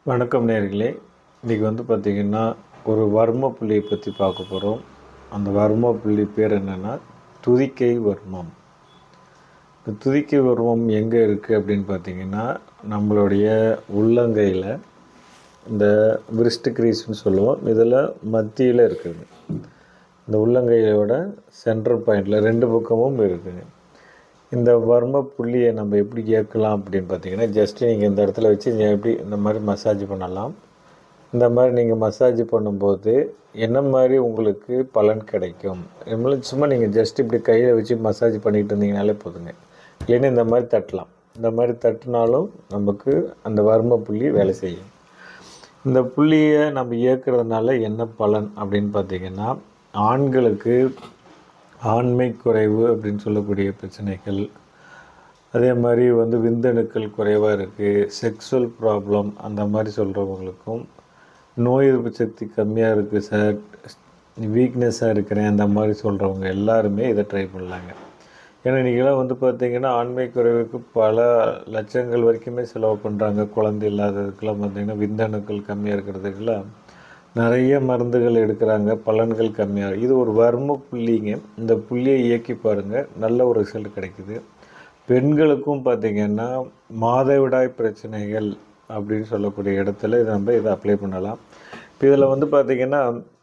வணக்கம் நேர்களே இன்றைக்கி வந்து பார்த்திங்கன்னா ஒரு வர்ம புள்ளியை பற்றி பார்க்க போகிறோம் அந்த வர்ம புள்ளி பேர் என்னென்னா துதிக்கை வர்மம் இந்த துதிக்கை வர்மம் எங்கே இருக்குது அப்படின்னு பார்த்தீங்கன்னா நம்மளுடைய உள்ளங்கையில் இந்த விரிஸ்ட் கிரீஸ்னு சொல்லுவோம் இதில் மத்தியில் இருக்குது இந்த உள்ளங்கையோட சென்ட்ரல் பாயிண்டில் ரெண்டு பக்கமும் இருக்குங்க இந்த வர்ம புள்ளியை நம்ம எப்படி இயக்கலாம் அப்படின்னு பார்த்தீங்கன்னா ஜஸ்ட்டு நீங்கள் இந்த இடத்துல வச்சு நீங்க எப்படி இந்த மாதிரி மசாஜ் பண்ணலாம் இந்த மாதிரி நீங்கள் மசாஜ் பண்ணும்போது என்ன மாதிரி உங்களுக்கு பலன் கிடைக்கும் நம்மள சும்மா நீங்கள் ஜஸ்ட் இப்படி கையில் வச்சு மசாஜ் பண்ணிட்டு இருந்தீங்கனாலே போதுங்க இல்லைன்னா இந்த மாதிரி தட்டலாம் இந்த மாதிரி தட்டினாலும் நமக்கு அந்த வர்ம புள்ளி வேலை செய்யும் இந்த புள்ளியை நம்ம இயக்கிறதுனால என்ன பலன் அப்படின்னு பார்த்தீங்கன்னா ஆண்களுக்கு ஆண்மை குறைவு அப்படின்னு சொல்லக்கூடிய பிரச்சனைகள் அதே மாதிரி வந்து விந்தணுக்கள் குறைவாக இருக்குது செக்ஸுவல் ப்ராப்ளம் அந்த மாதிரி சொல்கிறவங்களுக்கும் நோய் எதிர்ப்பு சக்தி கம்மியாக இருக்குது சார் வீக்னஸாக இருக்கிறேன் அந்த மாதிரி சொல்கிறவங்க எல்லாருமே இதை ட்ரை பண்ணலாங்க ஏன்னா இன்றைக்கெல்லாம் வந்து பார்த்திங்கன்னா ஆண்மை குறைவுக்கு பல லட்சங்கள் வரைக்குமே செலவு பண்ணுறாங்க குழந்தை இல்லாததுக்கெல்லாம் பார்த்திங்கன்னா விந்தணுக்கள் கம்மியாக இருக்கிறதுக்கெல்லாம் நிறைய மருந்துகள் எடுக்கிறாங்க பலன்கள் கம்மியாக இது ஒரு வர்ம புள்ளிங்க இந்த புள்ளியை இயக்கி பாருங்கள் நல்ல ஒரு ரிசல்ட் கிடைக்குது பெண்களுக்கும் பார்த்திங்கன்னா மாதவிடாய் பிரச்சனைகள் அப்படின்னு சொல்லக்கூடிய இடத்துல இதை நம்ம இதை அப்ளை பண்ணலாம் இப்போ இதில் வந்து பார்த்திங்கன்னா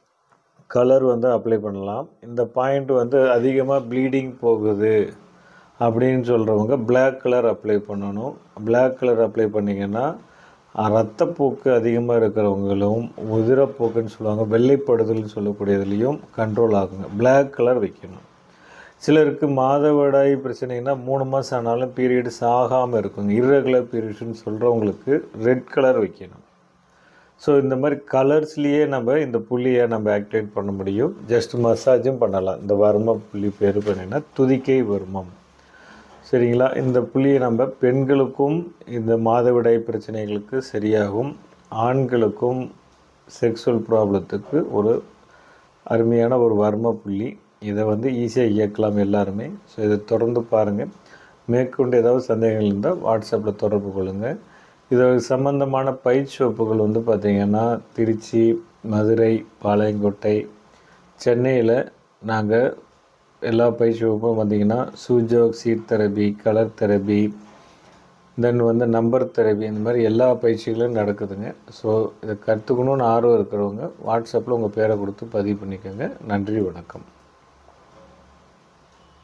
கலர் வந்து அப்ளை பண்ணலாம் இந்த பாயிண்ட் வந்து அதிகமாக ப்ளீடிங் போகுது அப்படின்னு சொல்கிறவங்க Black கலர் அப்ளை பண்ணணும் Black கலர் அப்ளை பண்ணிங்கன்னா ரத்தப்போக்கு அதிகமாக இருக்கிறவங்களும் உதிரப்போக்குன்னு சொல்லுவாங்க வெள்ளைப்படுதல்னு சொல்லக்கூடியதுலேயும் கண்ட்ரோல் ஆகுங்க Black கலர் வைக்கணும் சிலருக்கு மாதவிடாய் பிரச்சனைனா மூணு மாதம் ஆனாலும் பீரியட்ஸ் ஆகாமல் இருக்குங்க irregular பீரியட்ஸ்னு சொல்கிறவங்களுக்கு ரெட் கலர் வைக்கணும் ஸோ இந்த மாதிரி கலர்ஸ்லேயே நம்ம இந்த புள்ளியை நம்ம ஆக்டிவேட் பண்ண முடியும் ஜஸ்ட் மசாஜும் பண்ணலாம் இந்த வர்ம புள்ளி பேர் பண்ணிங்கன்னா துதிக்கை வர்மம் சரிங்களா இந்த புள்ளியை நம்ம பெண்களுக்கும் இந்த மாதவிடாய் பிரச்சனைகளுக்கு சரியாகும் ஆண்களுக்கும் செக்ஸுவல் ப்ராப்ளத்துக்கு ஒரு அருமையான ஒரு வர்ம புள்ளி இதை வந்து ஈஸியாக இயக்கலாம் எல்லாருமே ஸோ இதை தொடர்ந்து பாருங்கள் மேற்கொண்டு ஏதாவது சந்தேகங்கள் இருந்தால் வாட்ஸ்அப்பில் தொடர்பு கொள்ளுங்கள் இது சம்பந்தமான பயிற்சி வகுப்புகள் வந்து பார்த்திங்கன்னா திருச்சி மதுரை பாளையங்கோட்டை சென்னையில் நாங்கள் எல்லா பயிற்சி வகுப்பும் பார்த்திங்கன்னா Su Jok seed therapy colour therapy then வந்து நம்பர் தெரபி இந்த மாதிரி எல்லா பயிற்சிகளும் நடக்குதுங்க ஸோ இதை கற்றுக்கணுன்னு ஆர்வம் இருக்கிறவங்க வாட்ஸ்அப்பில் உங்கள் பேரை கொடுத்து பதிவு பண்ணிக்கோங்க நன்றி வணக்கம்